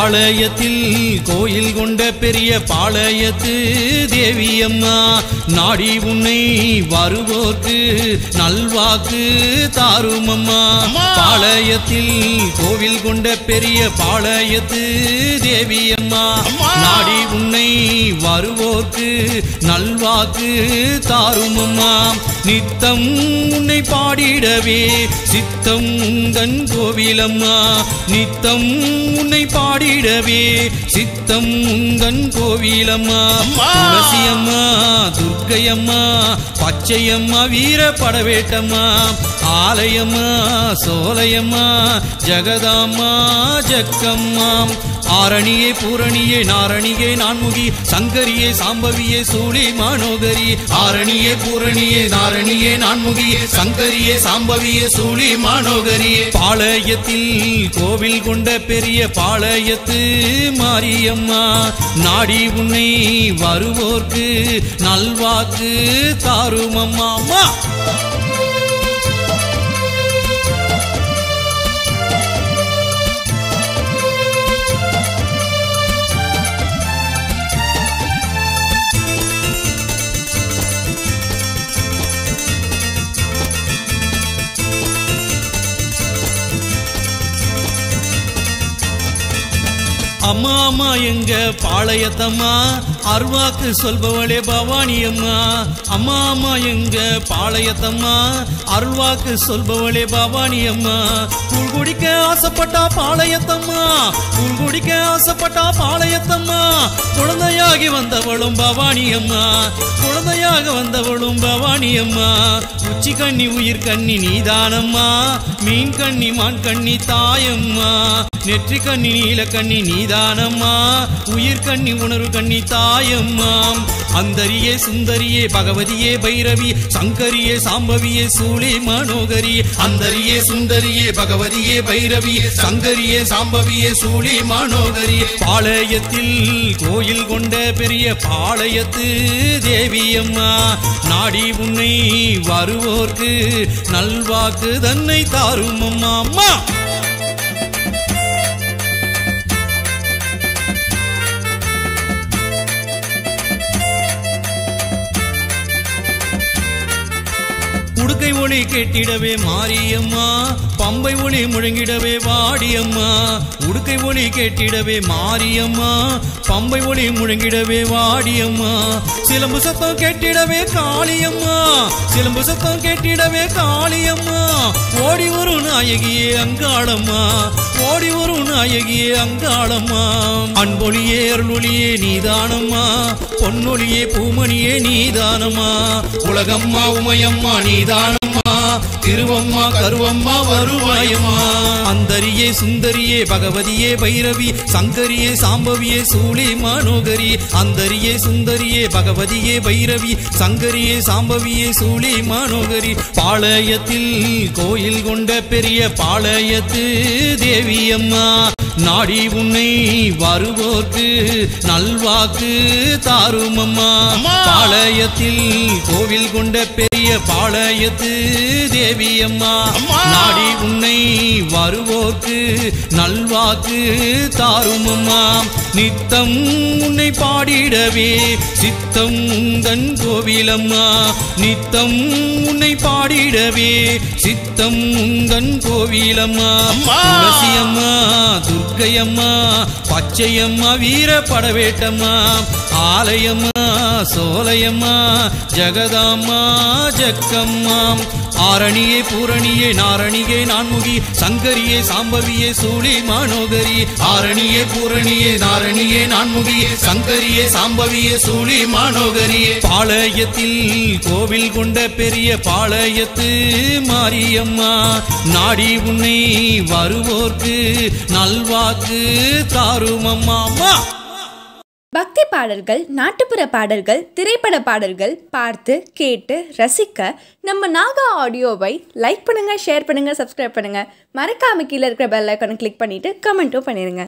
பாளையத்தில் கோயில் கொண்ட பெரிய பாளையத்து தேவியம்மா நாடி உன்னை வருவோர்க்கு நல்வாக்கு தாருமம்மா அம்மா! பாளையத்தில் கோவில் கொண்ட பெரிய பாளையத்து தேவியம்மா அம்மா! நாடி உன்னை வருவோர்க்கு நல்வாக்கு தாருமம்மா நித்தம் உன்னை பாடிடவே சித்தம் உந்தன் கோவிலம்மா நித்தம் உன்னை பாடிடவே சித்தம் உந்தன் கோவிலம்மா அம்மா! துளசியம்மா துர்க்கையம்மா பச்சையம்மா வீர படவேட்டம்மா ஆலயம்மா சோலையம்மா ஜெகதாம்மா ஜக்கம்மா ஆரணியே பூரணியே நாரணியே நான்முகி சங்கரியே சாம்பவியே சூளி மானோகரி ஆரணியே பூரணியே நாரணியே நான்முகியே சங்கரியே சாம்பவியே சூளி மானோகரியே பாளையத்தில் கோவில் கொண்ட பெரிய பாளையத்து மாரியம்மா நாடி உன்னை வருவோர்க்கு நல்வாக்கு தாருமம்மா அம்மா அம்மா அம்மா எங்க பாளையத்தம்மா அருவாக்கு சொல்பவளே பவானி அம்மா அம்மா அம்மா எங்க பாளையத்தம்மா அருள்வாக்கு சொல்பவளே பவானி அம்மா கூழ் குடிக்க ஆசைப்பட்டா பாளையத்தம்மா கூழ் குடிக்க ஆசைப்பட்டா பாளையத்தம்மா குழந்தையாகி வந்தவளும் பவானி அம்மா குழந்தையாக வந்தவளும் பவானி அம்மா உச்சி கண்ணி உயிர் கண்ணி நீதானம்மா மீன் கண்ணி மான் கண்ணி தாயம்மா நெற்றி கண்ணி நீல கண்ணி நீதானம்மா உயிர் கண்ணி உணர்வு கண்ணி தாயம்மா அந்தரியே சுந்தரியே பகவதியே பைரவி சங்கரியே சாம்பவியே சூளே மனோகரி அந்தரியே சுந்தரியே பகவதியே பைரவி சங்கரியே சாம்பவியே சூளே மனோகரி பாளையத்தில் கோயில் கொண்ட பெரிய பாளையத்து தேவியம்மா நாடி உன்னை வருவோர்க்கு நல்வாக்கு தன்னை தாரும் அம்மா அம்மா உடுக்கை ஒளி கேட்டிடவே மாரியம்மா பம்பை ஒளி முழங்கிடவே வாடியம்மா உடுக்கை ஒளி கேட்டிடவே மாரியம்மா பம்பை ஒளி முழங்கிடவே வாடியம்மா சிலம்பு சத்தம் கேட்டிடவே காளியம்மா சிலம்பு சத்தம் கேட்டிடவே காளியம்மா ஓடி வரும் நாயகியே அங்காளம்மா ஓடி வரும் நாயகியே அங்காளம்மா அன்பொழியே அருளொழியே நீதானம்மா பொன்னொழியே பூமணியே நீதானம்மா உலகம்மா உமையம்மா நீதானம்மா திருவம்மா கருவம்மா வருவாயம்மா அந்தரியே சுந்தரியே பகவதியே பைரவி சங்கரியே சாம்பவியே சூளி மனோகரி அந்தரியே சுந்தரியே பகவதியே பைரவி சங்கரியே சாம்பவியே சூளி மனோகரி பாளையத்தில் கோயில் கொண்ட பெரிய பாளையத்து தேவியம்மா நாடி உன்னை வருவோர்க்கு நல்வாக்கு தாருமம்மா அம்மா! பாளையத்தில் கோவில் கொண்ட பெரிய பாளையத்து தேவியம்மா அம்மா! நாடி உன்னை வருவோர்க்கு நல்வாக்கு தாருமம்மா நித்தம் உன்னை பாடிடவே சித்தம் உந்தன் கோவிலம்மா நித்தம் உன்னை பாடிடவே சித்தம் உந்தன் கோவிலம்மா அம்மா! துளசியம்மா துர்க்கையம்மா பச்சையம்மா வீர படவேட்டம்மா ஆலயம்மா சோலையம்மா ஜெகதாம்மா ஜக்கம்மா ஆரணியே பூரணியே நாரணியே நான்முகி சங்கரியே சாம்பவியே சூளி மனோகரி ஆரணியே பூரணியே நாரணியே நான்முகியே சங்கரியே சாம்பவியே சூளி மனோகரியே பாளையத்தில் கோவில் கொண்ட பெரிய பாளையத்து மாரியம்மா நாடி உன்னை வருவோர்க்கு நல்வாக்கு தாருமம்மா அம்மா பக்தி பாடல்கள் நாட்டுப்புற பாடல்கள் திரைப்பட பாடல்கள் பார்த்து கேட்டு ரசிக்க நம்ம நாகா ஆடியோவை லைக் பண்ணுங்க ஷேர் பண்ணுங்க சப்ஸ்கிரைப் பண்ணுங்க மறக்காம கீழே இருக்கிற பெல் ஐக்கானை கிளிக் பண்ணிட்டு கமெண்ட்டும் பண்ணிருங்க